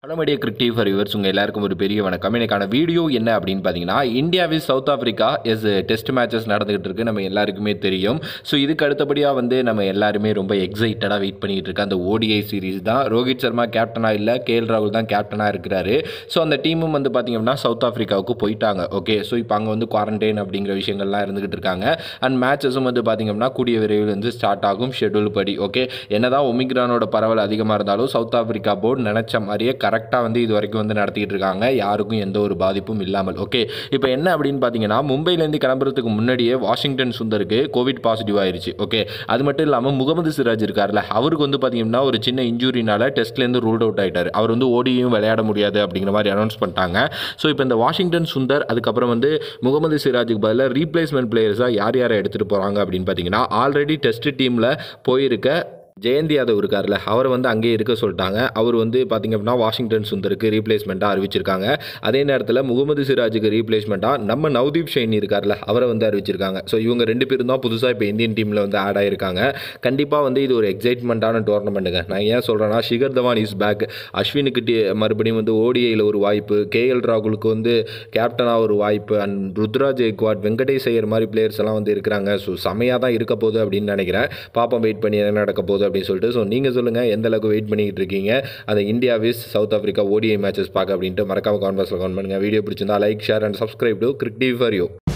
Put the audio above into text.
hello media cric TV for yours உங்கள் எல்லாருக்கும் ஒரு பெரிய வணக்கம் எனக்கான வீடியோ என்ன அப்படின்னு பார்த்தீங்கன்னா இந்தியா விஸ் சவுத் ஆஃப்ரிக்கா எஸ் டெஸ்ட் மேட்சஸ் நடந்துகிட்டு இருக்கு நம்ம எல்லாருக்குமே தெரியும் ஸோ இதுக்கு அடுத்தபடியாக வந்து நம்ம எல்லாருமே ரொம்ப எக்ஸைட்டடாக வெயிட் பண்ணிட்டு இருக்க அந்த ஓடிஐ சீரிஸ் தான் ரோஹித் சர்மா கேப்டனாக இல்லை கேஎல் ராகுல் தான் கேப்டனாக இருக்கிறாரு ஸோ அந்த டீமும் வந்து பார்த்தீங்கன்னா சவுத் ஆஃப்ரிக்காவுக்கு போயிட்டாங்க ஓகே ஸோ இப்போ அங்கே வந்து குவாரண்டைன் அப்படிங்கிற விஷயங்கள்லாம் இருந்துகிட்டு இருக்காங்க அண்ட் மேட்சஸும் வந்து பார்த்தீங்கன்னா கூடிய விரைவில் வந்து ஸ்டார்ட் ஆகும் ஷெட்யூல் படி ஓகே என்னதான் ஒமிக்ரானோட பரவல் அதிகமாக இருந்தாலும் சவுத் ஆஃப்ரிக்கா போர்டு நினச்ச மாதிரியே கரெக்டாக வந்து இது வரைக்கும் வந்து நடத்திக்கிட்டு இருக்காங்க யாருக்கும் எந்த ஒரு பாதிப்பும் இல்லாமல் ஓகே இப்போ என்ன அப்படின்னு பார்த்தீங்கன்னா மும்பைலேருந்து கிளம்புறதுக்கு முன்னாடியே வாஷிங்டன் சுந்தருக்கு கோவிட் பாசிட்டிவ் ஆயிருச்சு ஓகே அது மட்டும் இல்லாமல் முகமது சிராஜ் இருக்கார்ல அவருக்கு வந்து பார்த்தீங்கன்னா ஒரு சின்ன இன்ஜூரினால டெஸ்ட்லேருந்து ரூல்ட் அவுட் ஆயிட்டார் அவர் வந்து ஓடியும் விளையாட முடியாது அப்படிங்கிற மாதிரி அனௌன்ஸ் பண்ணிட்டாங்க ஸோ இப்போ இந்த வாஷிங்டன் சுந்தர் அதுக்கப்புறம் வந்து முகமது சிராஜுக்கு பதிலாக ரீப்ளேஸ்மெண்ட் பிளேயர்ஸாக யார் யாரை எடுத்துகிட்டு போகிறாங்க அப்படின்னு பார்த்தீங்கன்னா ஆல்ரெடி டெஸ்ட் டீமில் போயிருக்க ஜெயந்த் யாதவ் இருக்கார்ல அவரை வந்து அங்கேயே இருக்க சொல்லிட்டாங்க அவர் வந்து பார்த்திங்க அப்படின்னா வாஷிங்டன் சுந்தருக்கு ரீப்ளேஸ்மெண்ட்டாக அறிவிச்சிருக்காங்க அதே நேரத்தில் முகமது சிராஜுக்கு ரீப்ளேஸ்மெண்ட்டாக நம்ம நவ்தீப் ஷைனி இருக்கார்ல அவரை வந்து அறிவிச்சிருக்காங்க ஸோ இவங்க ரெண்டு பேரும் தான் புதுசாக இப்போ இந்தியன் டீமில் வந்து ஆட் ஆயிருக்காங்க கண்டிப்பாக வந்து இது ஒரு எக்ஸைட்மெண்ட்டான டோர்னமெண்ட்டுங்க நான் ஏன் சொல்கிறேன்னா ஷிகர் தவான் இஸ் பேக் அஸ்வினுக்கு டி மறுபடியும் வந்து ஓடிஐயில் ஒரு வாய்ப்பு கேஎல் ராகுலுக்கு வந்து கேப்டனாக ஒரு வாய்ப்பு அண்ட் ருத்ரா ஜெய்க்வாட் வெங்கடேஷ் ஐயர் மாதிரி பிளேயர்ஸ் எல்லாம் வந்து இருக்கிறாங்க ஸோ செமையாக தான் இருக்க போகுது அப்படின்னு நினைக்கிறேன் பாப்போம் வெயிட் பண்ணி என்ன நடக்க போகுது அப்படின்னு சொல்லிட்டு ஸோ நீங்கள் சொல்லுங்கள் எந்த அளவுக்கு வெயிட் பண்ணிக்கிட்டு இருக்கீங்க அந்த India vs South Africa ODI matches பார்க்க அப்படின்ட்டு மறக்காம கான்வர்ஸில் கவுண்ட் பண்ணுங்கள் வீடியோ பிடிச்சிருந்தா like share and subscribe to cric TV for you